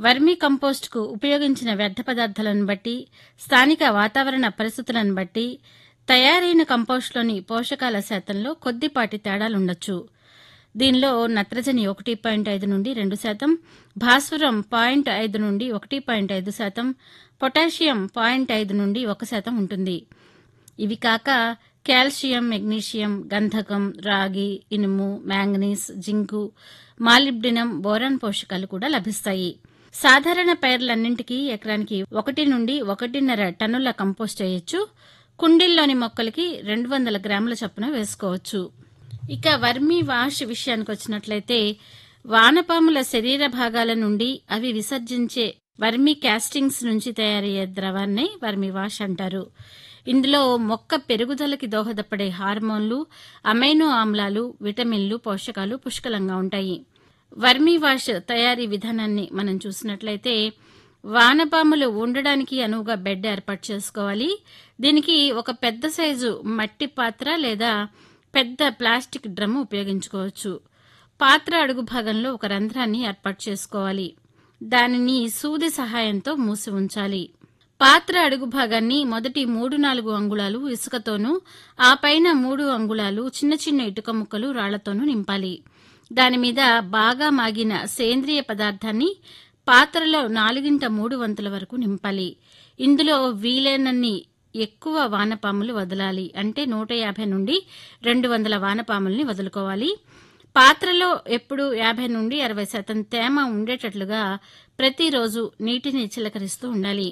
vermi కంపోస్ట్కు ఉపయోగించిన వ్యర్థ పదార్థాలను బట్టి స్థానిక వాతావరణ పరిస్థితులను బట్టి తయారైన కంపోస్ట్లోని పోషకాల శాతంలో కొద్దిపాటి తేడాలుండొచ్చు దీనిలో నత్రజని ఒకటి పాయింట్ ఐదు నుండి రెండు శాతం భాస్వరం పాయింట్ ఐదు నుండి ఒకటి పాయింట్ ఐదు శాతం పొటాషియం పాయింట్ ఐదు నుండి ఒక శాతం ఉంటుంది ఇవి కాక కాల్షియం మెగ్నీషియం గంధకం రాగి ఇనుము మ్యాంగనీస్ జింకు మాలిబ్డినం బోరాన్ పోషకాలు కూడా లభిస్తాయి సాధారణ పైర్లన్నింటికీ ఎకరానికి ఒకటి నుండి ఒకటిన్నర టన్నుల కంపోస్ట్ చేయొచ్చు కుండీల్లోని మొక్కలకి రెండు వందల గ్రాముల చొప్పున వేసుకోవచ్చు ఇక వర్మీ వాష్ విషయానికి వచ్చినట్లయితే వానపాముల శరీర భాగాల నుండి అవి విసర్జించే వర్మీ క్యాస్టింగ్స్ నుంచి తయారయ్యే ద్రవాన్ని వర్మీ వాష్ అంటారు ఇందులో మొక్క పెరుగుదలకి దోహదపడే హార్మోన్లు అమైనో ఆమ్లాలు విటమిన్లు పోషకాలు పుష్కలంగా ఉంటాయి వర్మీ వాష్ తయారీ విధానాన్ని మనం చూసినట్లయితే వానపాములు ఉండడానికి అనువుగా బెడ్ ఏర్పాటు చేసుకోవాలి దీనికి ఒక పెద్ద సైజు మట్టి పాత్ర లేదా పెద్ద ప్లాస్టిక్ డ్రమ్ ఉపయోగించుకోవచ్చు పాత్ర అడుగు భాగంలో ఒక రంధ్రాన్ని ఏర్పాటు చేసుకోవాలి దానిని సూది సహాయంతో మూసి ఉంచాలి పాత్ర అడుగు భాగాన్ని మొదటి మూడు నాలుగు అంగుళాలు ఇసుకతోనూ ఆ పైన మూడు అంగుళాలు చిన్న చిన్న ఇటుక ముక్కలు రాళ్లతోనూ నింపాలి దానిమీద బాగా మాగిన సేంద్రియ పదార్థాన్ని పాత్రలో నాలుగింట మూడు వంతుల వరకు నింపాలి ఇందులో వీలైనన్ని ఎక్కువ వానపాములు వదలాలి అంటే నూట యాభై నుండి రెండు వందల వానపాముల్ని వదులుకోవాలి పాత్రలో ఎప్పుడు యాభై నుండి అరవై శాతం తేమ ఉండేటట్లుగా ప్రతిరోజు నీటిని చిలకరిస్తూ ఉండాలి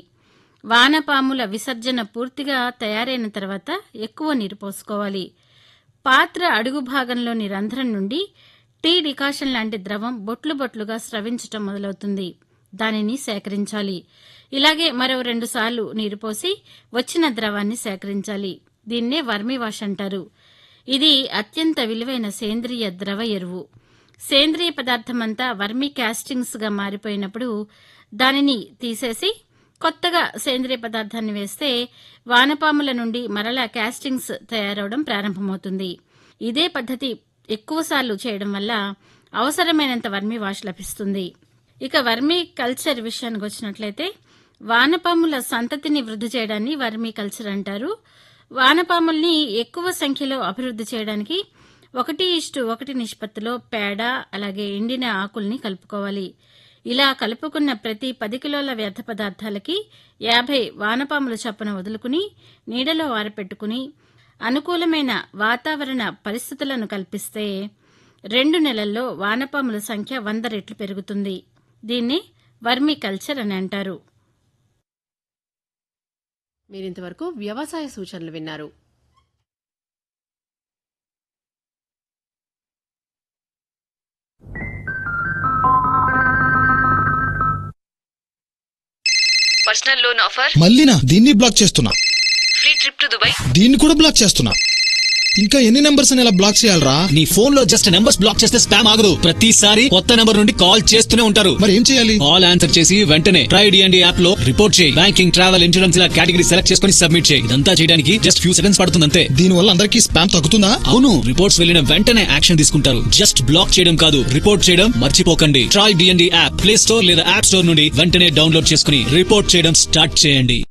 వానపాముల విసర్జన పూర్తిగా తయారైన తర్వాత ఎక్కువ నీరు పోసుకోవాలి పాత్ర అడుగు భాగంలోని రంధ్రం నుండి టీ డికాషన్ లాంటి ద్రవం బొట్లు బొట్లుగా స్రవించటం మొదలవుతుంది దానిని సేకరించాలి ఇలాగే మరో రెండు సార్లు నీరు పోసి వచ్చిన ద్రవాన్ని సేకరించాలి దీన్నే వర్మి వాష్ అంటారు ఇది అత్యంత విలువైన సేంద్రియ ద్రవ ఎరువు సేంద్రియ పదార్థమంతా వర్మి క్యాస్టింగ్స్ గా మారిపోయినప్పుడు దానిని తీసేసి కొత్తగా సేంద్రియ పదార్థాన్ని వేస్తే వానపాముల నుండి మరలా క్యాస్టింగ్స్ తయారవడం ప్రారంభమవుతుంది ఇదే పద్ధతి ఎక్కువసార్లు చేయడం వల్ల అవసరమైనంత వర్మి వాష్ లభిస్తుంది ఇక వర్మీ కల్చర్ విషయానికి వచ్చినట్లయితే వానపాముల సంతతిని వృద్ధి చేయడాన్ని వర్మీ కల్చర్ అంటారు వానపాముల్ని ఎక్కువ సంఖ్యలో అభివృద్ధి చేయడానికి ఒకటి ఇష్టు ఒకటి నిష్పత్తిలో పేడ అలాగే ఎండిన ఆకుల్ని కలుపుకోవాలి ఇలా కలుపుకున్న ప్రతి పది కిలోల వ్యర్థ పదార్థాలకి యాభై వానపాముల చొప్పున వదులుకుని నీడలో ఆరపెట్టుకుని అనుకూలమైన వాతావరణ పరిస్థితులను కల్పిస్తే రెండు నెలల్లో వానపాముల సంఖ్య వంద రెట్లు పెరుగుతుంది దీన్ని వర్మీ కల్చర్ అని అంటారు మీరింతవరకు వ్యవసాయ సూచనలు విన్నారు పర్సనల్ లోన్ ఆఫర్ మళ్ళీనా దీన్ని బ్లాక్ చేస్తున్నా ఫ్రీ ట్రిప్ టు దుబాయ్ దీన్ని కూడా బ్లాక్ చేస్తున్నా ఇంకా ఎన్ని నెంబర్స్ అని ఇలా బ్లాక్ చేయాలరా నీ ఫోన్ లో జస్ట్ నెంబర్స్ బ్లాక్ చేస్తే స్పామ్ ఆగదు ప్రతిసారి కొత్త నెంబర్ నుండి కాల్ చేస్తూనే ఉంటారు మరి ఏం చేయాలి కాల్ ఆన్సర్ చేసి వెంటనే ట్రై డిఎండి యాప్ లో రిపోర్ట్ చేయి బ్యాంకింగ్ ట్రావెల్ ఇన్సూరెన్స్ ఇలా కేటగిరీ సెలెక్ట్ చేసుకుని సబ్మిట్ చేయి ఇదంతా చేయడానికి జస్ట్ ఫ్యూ సెకండ్స్ పడుతుంది అంతే దీని వల్ల అందరికీ స్పామ్ తగ్గుతుందా అవును రిపోర్ట్స్ వెళ్ళిన వెంటనే యాక్షన్ తీసుకుంటారు జస్ట్ బ్లాక్ చేయడం కాదు రిపోర్ట్ చేయడం మర్చిపోకండి try DND app play store లేదా యాప్ స్టోర్ నుండి వెంటనే డౌన్లోడ్ చేసుకుని రిపోర్ట్ చేయడం స్టార్ట్ చేయండి